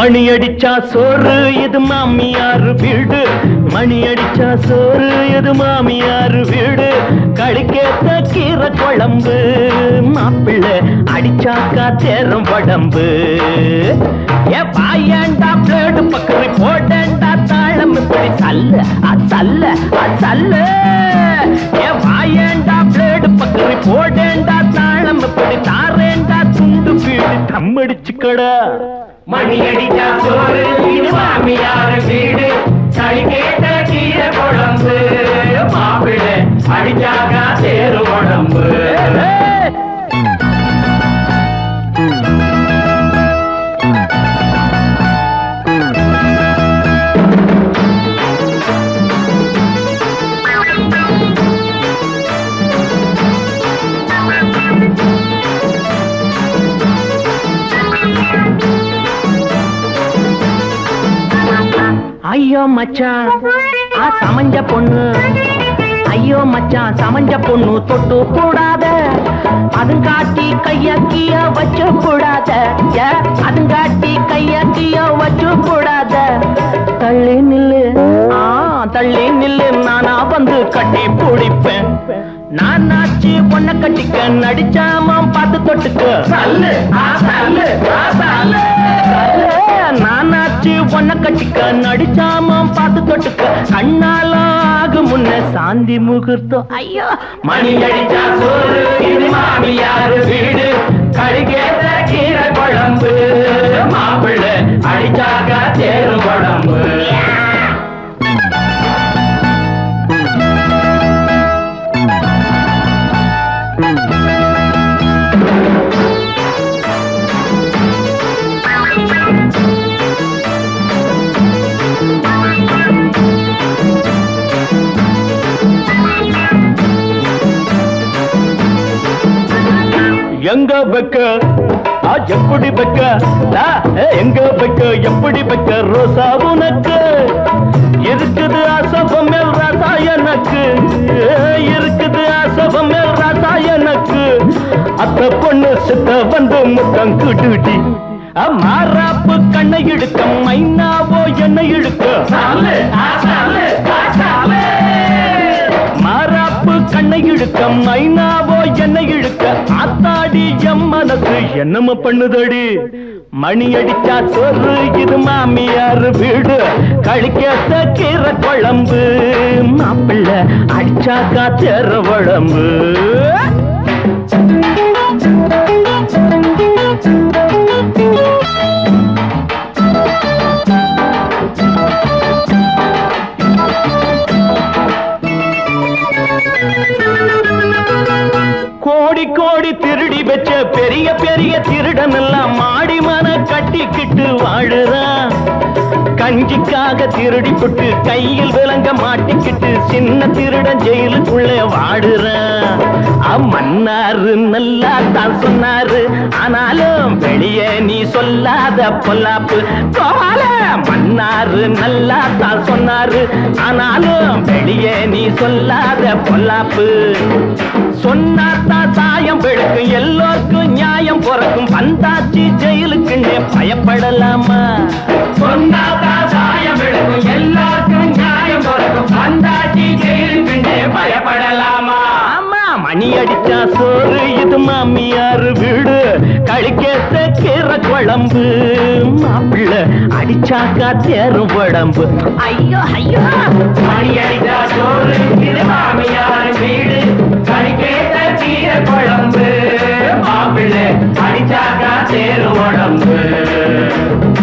மணி அடிச்சா சோறு இது மாமியார் வீடு மணி அடிச்சா சோறு இது மாமியார் வீடு களிக்கேத்த கீரை குழம்பு மாப்பிள்ளை அடிச்சாக்கா தேரும் உடம்பு ஏ பாயண்டா பிளேடு பக்கரி போடண்டா தாளம் இப்படி சல்ல அசல்ல அசல்ல ஏ வாயண்டா பிளேடு பக்கரி போடண்டா தாளம் இப்படி தாரேண்டா துண்டு வீடு கம்மடிச்சுக்கடா மணி அடிச்சா சோறு இது மாமியார் வீடு களி கேட்ட கீரை குழம்பு மாப்பிள்ளை அடிச்சாக்கா தேரு உடம்பு ஏய்! ஐயோ மச்சான் ஆ சமஞ்ச பொண்ணு ஐயோ மச்சான் சமஞ்ச பொண்ணு தொட்டு கூடாத அதுங்காட்டி கையக்கிய வச்சு கூடாத ஏ, அதுங்காட்டி கையக்கிய வச்சு கூடாத தள்ளி நில்லு ஆ தள்ளி நில்லு நானா வந்து கட்டி பிடிப்பேன் நான் நாச்சு பொண்ண கட்டிக்க நடிச்சாம பார்த்து தொட்டுக்க சல்லு ஆ சல்லு ஆ சல்லு நானாச்சு பொண்ண கட்டிக்க நடிச்சாம பார்த்து தொட்டுக்க கண்ணால ஆகும் முன்ன சாந்தி முகூர்த்தம் ஐயோ மணி அடிச்சா சோறு இது மாமியார் வீடு களி கேட்ட கீரை குழம்பு மாப்பிள்ளை அடிச்சாக்கா தேரு உடம்பு எங்க வைக்க ஆ, எப்படி வைக்க ஆ, ஏ, எங்க வைக்க எப்படி வைக்க ரோசா உனக்கு இருக்குது அசபம் மேல் ராசா எனக்கு ஏ, இருக்குது அசபம் மேல் ராசா எனக்கு அத்த பொண்ணு சித்த வந்து முத்தம் குடுடி மாறாப்பு கண்ணை இழுக்க மைனாவோ என்ன இழுக்க சல்லு ஆ சல்லு ஆ சல்லு மாறாப்பு கண்ணை இழுக்க மைனாவோ என்ன இழுக்க ஆத்தாடி எம் மனசு என்னம பண்ணுதடி மணி அடிச்சா சோறு இது மாமியார் வீடு கழிக்கத்த கீரை குழம்பு மாப்பிள்ளை அடிச்சாக்கா தேர உடம்பு கோடி கோடி திருடி வச்ச பெரிய பெரிய திருடன் எல்லாம் மாடி மன கட்டிக்கிட்டு வாழுறான் கஞ்சிக்காக திருடி போட்டு கையில் விலங்க மாட்டிக்கிட்டு சின்ன திருடன் ஜெயிலுக்குள்ள வாடுறான் மன்னாரு நல்லா தான் சொன்னாரு ஆனாலும் வெளியே நீ சொல்லாத பொல்லாப்பு கோவால மன்னாரு நல்லா தான் சொன்னாரு ஆனாலும் வெளியே நீ சொல்லாத பொல்லாப்பு சொன்னாத்தான் சாயம் பிழக்கும் எல்லோருக்கும் நியாயம் பிறக்கும் வந்தாச்சு ஜெயிலுக்குன்னே பயப்படலாமா சொன்னாதா சாயம் எடுக்கும் எல்லாருக்கும் நியாயம் பிறக்கும் வந்தாச்சி ஜெயிலுக்குண்டே பயப்படலாமா ஆமா மணி அடிச்சா சோறு இது மாமியார் வீடு கழிக்கேத்த கீரை குழம்பு மாப்பிள்ளை அடிச்சாக்கா தேரும் உடம்பு ஐயோ ஐயோ மணி அடித்தா சோறு இது மாமியார் வீடு களி கேட்ட கீரை குழம்பு மாப்பிள்ளை அடிச்சாக்கா தேரு உடம்பு